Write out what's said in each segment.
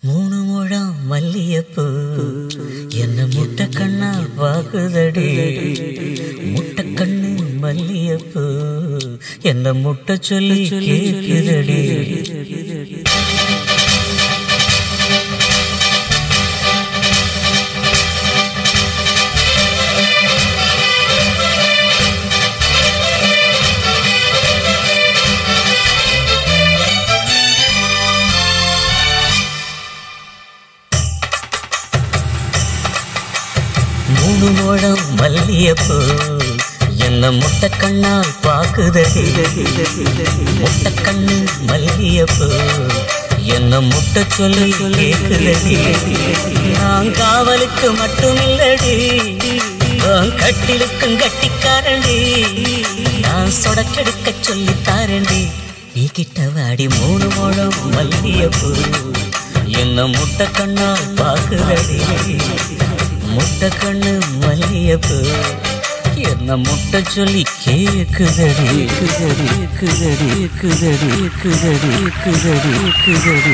மூணு முழம் மல்லியப்பூ என்ன முட்டை கண்ணா பாக்குதடி முட்டை கண்ணு மல்லியப்பூ என்ன முட்டை சொல்லி கேக்குதடி மூணு முழம் மல்லியப்பூ என்ன முட்டை கண்ணால் பாக்குதடி முட்டை கண்ணு மல்லியப்பூ என்ன முட்டை சொல்லி கேக்குதடி நான் காவலுக்கு மட்டுமில்லடி உன் கட்டிலுக்கும் கட்டிக்காரண்டி நான் சொடக்கெடுக்க சொல்லி தாரண்டி நீ கிட்ட வாடி மூணு முழம் மல்லியப்பூ என்ன முட்டை கண்ணால் பாக்குதடி முட்டை கண்ணு மல்லியப்பு என்ன முட்டை சொல்லி கேக்குதடி குதடி குதடி குதடி குதடி குதடி குதடி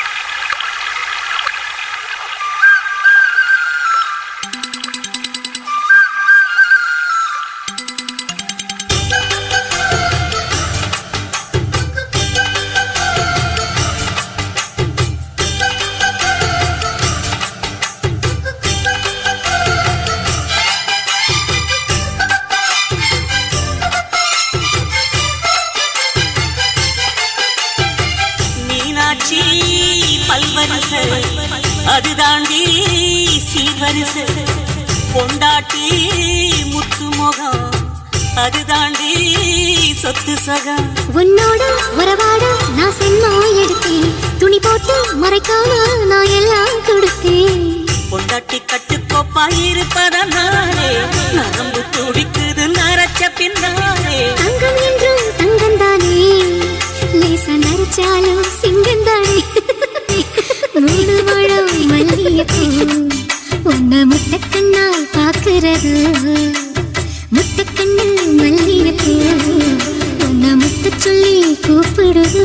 மீனாட்சி பல்வரிச அது தாண்டி சீர்வரிச பொண்டாட்டி முத்து முகம் அது தாண்டி சொத்து சகம் உன்னோட உறவாட நான் சென்மா எடுத்தேன் துணி போட்டு மறைக்காம நான் எல்லாம் கொடுத்தேன் பொண்டாட்டி கட்டுக்கோப்பா இருப்பதனாலே நரம்பு துடிக்குது நரச்ச பின்னாலே தங்கம் என்றும் தங்கம் தானே லேசா நரைச்சாலும் சிங்கம் தானே மூணு மழம் மல்லியப்பூ உன்னை முட்டைக்கண்ணால் பார்க்கிறது முட்டைக்கண்ணு மல்லியப்பூ உன்னை முட்டை சொல்லி கூப்பிடுது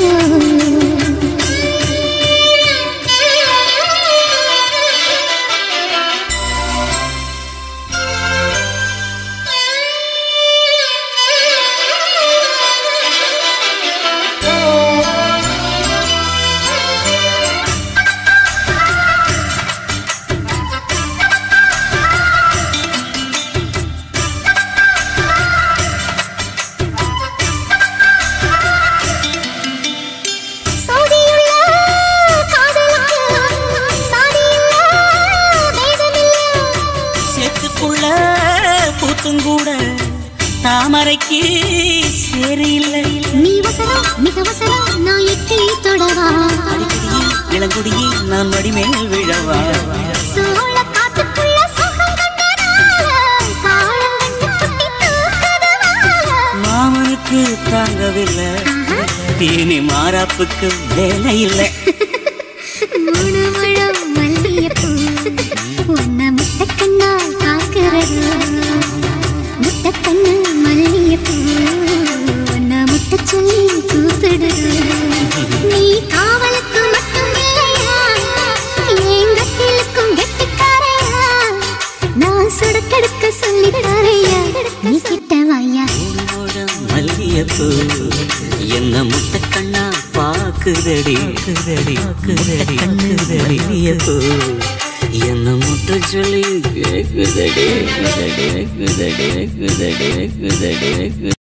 சோதியுள்ள காதலுக்கு சாதியுள்ள வேதமில்ல சேத்துக்குள்ள பூத்துங்கூட தாமரைக்கு சேரு இல்லை நீ வசரம் மிக வசரம் நான் எட்டி தொடவா அடிக்கடியில் இளங்குடியில் நான் வடிமேல் விழவா சோழ காத்துக்குள்ள சுகம் கண்டனால காலம் கண்டு குட்டி தூக்குதவால மாமனுக்கு தாங்கவில்லை தீனி மாறாப்புக்கு வேலை இல்லை மூணு முழம் மல்லியப்பூ உன்னை முட்டைக்கண்ணால் காக்கிறது முட்டைக்கண்ணு மல்லியப்பூ உன்னை முட்டை சொல்லி கூப்பிடுது நீ காவலுக்கு மட்டும் இல்லையா என் கட்டிலுக்கும் கெட்டிக்காரையா நான் சுடக்கெடுக்க சொல்லி தரையா நீ கிட்ட வாயா உன்னோட மல்லியப்பூ என்ன முட்டை கண்ணா பாக்குதடி குதடி குதடி குதடி மல்லியப்பூ என்ன முட்டை சொல்லி கேக்குதடி குதடி குதடி குதடி குதடி குதடி